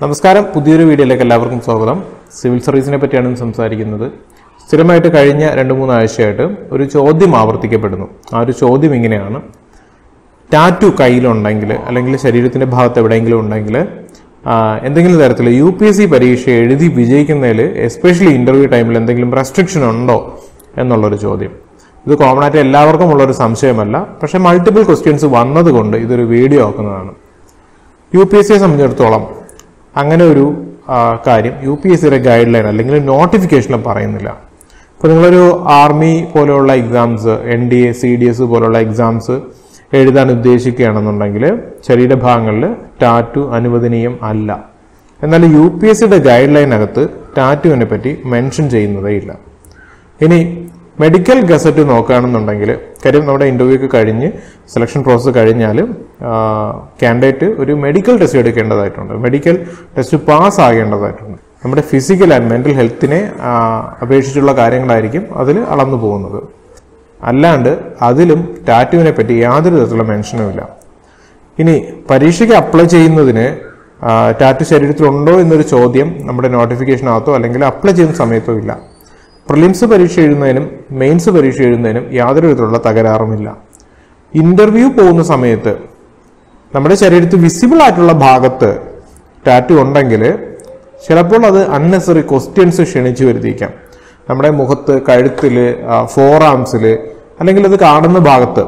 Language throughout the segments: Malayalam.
നമസ്കാരം പുതിയൊരു വീഡിയോയിലേക്ക് എല്ലാവർക്കും സ്വാഗതം സിവിൽ സർവീസിനെ പറ്റിയാണ് ഇന്ന് സംസാരിക്കുന്നത് സ്ഥിരമായിട്ട് കഴിഞ്ഞ രണ്ട് മൂന്ന് ആഴ്ചയായിട്ട് ഒരു ചോദ്യം ആവർത്തിക്കപ്പെടുന്നു ആ ഒരു ചോദ്യം ഇങ്ങനെയാണ് ടാറ്റു കയ്യിലുണ്ടെങ്കിൽ അല്ലെങ്കിൽ ശരീരത്തിന്റെ ഭാഗത്ത് എവിടെയെങ്കിലും ഉണ്ടെങ്കിൽ ആ, എന്തെങ്കിലും തരത്തിൽ യു പി എസ് സി പരീക്ഷ എഴുതി വിജയിക്കുന്നതിൽ എസ്പെഷ്യലി ഇന്റർവ്യൂ ടൈമിൽ എന്തെങ്കിലും റെസ്ട്രിക്ഷൻ ഉണ്ടോ എന്നുള്ളൊരു ചോദ്യം ഇത് കോമൺ ആയിട്ട് എല്ലാവർക്കും ഉള്ളൊരു സംശയമല്ല പക്ഷെ മൾട്ടിപ്പിൾ ക്വസ്റ്റ്യൻസ് വന്നതുകൊണ്ട് ഇതൊരു വീഡിയോ ആക്കുന്നതാണ് യു പി എസ് സിയെ സംബന്ധിച്ചിടത്തോളം അങ്ങനെ ഒരു ആ, കാര്യം യു പി എസ് സിയുടെ ഗൈഡ് ലൈൻ അല്ലെങ്കിൽ നോട്ടിഫിക്കേഷനിൽ പറയുന്നില്ല ഇപ്പോൾ നിങ്ങളൊരു ആർമി പോലെയുള്ള exams N D A C D S പോലുള്ള എക്സാംസ് എഴുതാൻ ഉദ്ദേശിക്കുകയാണെന്നുണ്ടെങ്കിൽ ശരീരഭാഗങ്ങളിൽ ടാറ്റു അനുവദനീയം അല്ല എന്നാൽ യു പി എസ് സിയുടെ ഗൈഡ് ലൈനകത്ത് ടാറ്റുവിനെ പറ്റി മെൻഷൻ ചെയ്യുന്നതേ ഇല്ല ഇനി മെഡിക്കൽ ഗസറ്റ് നോക്കുകയാണെന്നുണ്ടെങ്കിൽ കാര്യം നമ്മുടെ ഇന്റർവ്യൂ ഒക്കെ കഴിഞ്ഞ് സെലക്ഷൻ പ്രോസസ്സ് കഴിഞ്ഞാൽ കാൻഡിഡേറ്റ് ഒരു മെഡിക്കൽ ടെസ്റ്റ് എടുക്കേണ്ടതായിട്ടുണ്ട് മെഡിക്കൽ ടെസ്റ്റ് പാസ് ആകേണ്ടതായിട്ടുണ്ട് നമ്മുടെ ഫിസിക്കൽ ആൻഡ് മെന്റൽ ഹെൽത്തിനെ ആ, അപേക്ഷിച്ചുള്ള കാര്യങ്ങളായിരിക്കും അതിൽ അളന്നു പോകുന്നത് അല്ലാണ്ട് അതിലും ടാറ്റുവിനെ പറ്റി യാതൊരു തരത്തിലുള്ള മെൻഷനും ഇല്ല ഇനി പരീക്ഷയ്ക്ക് അപ്ലൈ ചെയ്യുന്നതിന് ആ, ടാറ്റു ശരീരത്തിലുണ്ടോ എന്നൊരു ചോദ്യം നമ്മുടെ നോട്ടിഫിക്കേഷനകത്തോ അല്ലെങ്കിൽ അപ്ലൈ ചെയ്യുന്ന സമയത്തോ ഇല്ല പ്രിലിംസ് പരീക്ഷ എഴുതുന്നതിനും മെയിൻസ് പരീക്ഷ എഴുതുന്നതിനും യാതൊരു വിധത്തിലുള്ള തകരാറുമില്ല ഇന്റർവ്യൂ പോകുന്ന സമയത്ത് നമ്മുടെ ശരീരത്തിൽ വിസിബിൾ ആയിട്ടുള്ള ഭാഗത്ത് ടാറ്റു ഉണ്ടെങ്കിൽ ചിലപ്പോൾ അത് അൺനെസറി ക്വസ്റ്റ്യൻസ് ക്ഷണിച്ചു വരുത്തിക്കാം നമ്മുടെ മുഖത്ത് കഴുത്തിൽ ഫോർ ആംസിൽ അല്ലെങ്കിൽ അത് കാണുന്ന ഭാഗത്ത്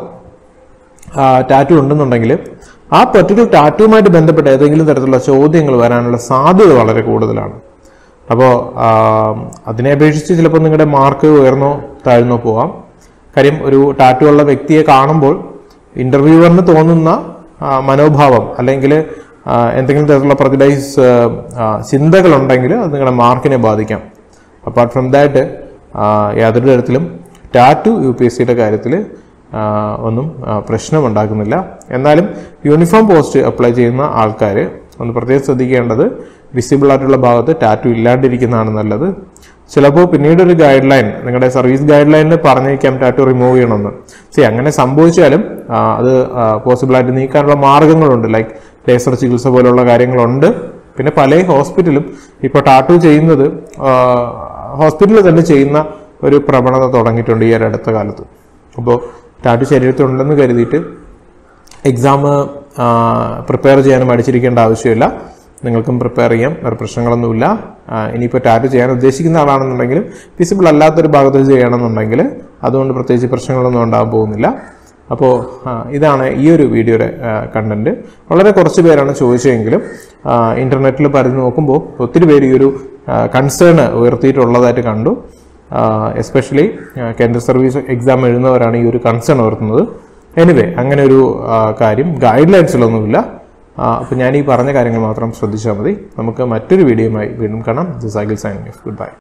ടാറ്റു ഉണ്ടെന്നുണ്ടെങ്കിൽ ആ പെർട്ടിക്കുലർ ടാറ്റുവുമായിട്ട് ബന്ധപ്പെട്ട ഏതെങ്കിലും തരത്തിലുള്ള ചോദ്യങ്ങൾ വരാനുള്ള സാധ്യത വളരെ കൂടുതലാണ് അപ്പോൾ അതിനെ അപേക്ഷിച്ച് ചിലപ്പോൾ നിങ്ങളുടെ മാർക്ക് ഉയർന്നോ താഴ്ന്നോ പോവാം കാര്യം ഒരു ടാറ്റു ഉള്ള വ്യക്തിയെ കാണുമ്പോൾ ഇന്റർവ്യൂവറിന് തോന്നുന്ന ആ, മനോഭാവം അല്ലെങ്കിൽ ആ, എന്തെങ്കിലും തരത്തിലുള്ള പ്രജഡൈസ് ചിന്തകളുണ്ടെങ്കിൽ അത് നിങ്ങളുടെ മാർക്കിനെ ബാധിക്കാം അപ്പാർട്ട് ഫ്രം ദാറ്റ് യാതൊരു തരത്തിലും ടാറ്റു യു പി എസ് സിയുടെ കാര്യത്തിൽ ഒന്നും ആ, പ്രശ്നമുണ്ടാക്കുന്നില്ല എന്നാലും യൂണിഫോം പോസ്റ്റ് അപ്ലൈ ചെയ്യുന്ന ആൾക്കാർ ഒന്ന് പ്രത്യേകം ശ്രദ്ധിക്കേണ്ടത് വിസിബിൾ ആയിട്ടുള്ള ഭാഗത്ത് ടാറ്റു ഇല്ലാണ്ടിരിക്കുന്നതാണ് നല്ലത് ചിലപ്പോൾ പിന്നീട് ഒരു ഗൈഡ് ലൈൻ നിങ്ങളുടെ സർവീസ് ഗൈഡ് ലൈനിൽ പറഞ്ഞേക്കാം ടാറ്റു റിമൂവ് ചെയ്യണമെന്ന് സി അങ്ങനെ സംഭവിച്ചാലും ആ, അത് പോസിബിൾ ആയിട്ട് നീക്കാനുള്ള മാർഗങ്ങളുണ്ട് ലൈക്ക് ലേസർ ചികിത്സ പോലുള്ള കാര്യങ്ങളുണ്ട് പിന്നെ പല ഹോസ്പിറ്റലും ഇപ്പോൾ ടാറ്റു ചെയ്യുന്നത് ഹോസ്പിറ്റലിൽ തന്നെ ചെയ്യുന്ന ഒരു പ്രവണത തുടങ്ങിയിട്ടുണ്ട് ഈ ഒരു അടുത്ത കാലത്ത് അപ്പോൾ ടാറ്റു ശരീരത്തിലുണ്ടെന്ന് കരുതിയിട്ട് എക്സാം പ്രിപ്പയർ ചെയ്യാനും മടിച്ചിരിക്കേണ്ട ആവശ്യമില്ല നിങ്ങൾക്കും പ്രിപ്പയർ ചെയ്യാം വേറെ പ്രശ്നങ്ങളൊന്നുമില്ല ആ, ഇനിയിപ്പോൾ ടാറ്റു ചെയ്യാൻ ഉദ്ദേശിക്കുന്ന ആളാണെന്നുണ്ടെങ്കിലും വിസിബിൾ അല്ലാത്തൊരു ഭാഗത്ത് ചെയ്യണമെന്നുണ്ടെങ്കിൽ അതുകൊണ്ട് പ്രത്യേകിച്ച് പ്രശ്നങ്ങളൊന്നും ഉണ്ടാകാൻ പോകുന്നില്ല അപ്പോൾ ഇതാണ് ഈ ഒരു വീഡിയോയുടെ കണ്ടന്റ് വളരെ കുറച്ച് പേരാണ് ചോദിച്ചതെങ്കിലും ഇന്റർനെറ്റിൽ പരതി നോക്കുമ്പോൾ ഒത്തിരി പേര് ഈ ഒരു കൺസേൺ ഉയർത്തിയിട്ടുള്ളതായിട്ട് കണ്ടു എസ്പെഷ്യലി കേന്ദ്ര സർവീസ് എക്സാം എഴുതുന്നവരാണ് ഈ ഒരു കൺസേൺ ഉയർത്തുന്നത് എനിവേ അങ്ങനെ ഒരു ആ, കാര്യം ഗൈഡ് ലൈൻസിലൊന്നുമില്ല അപ്പോൾ ഞാൻ ഈ പറഞ്ഞ കാര്യങ്ങൾ മാത്രം ശ്രദ്ധിച്ചാൽ മതി നമുക്ക് മറ്റൊരു വീഡിയോയുമായി വീണ്ടും കാണാം this Akhil signing good bye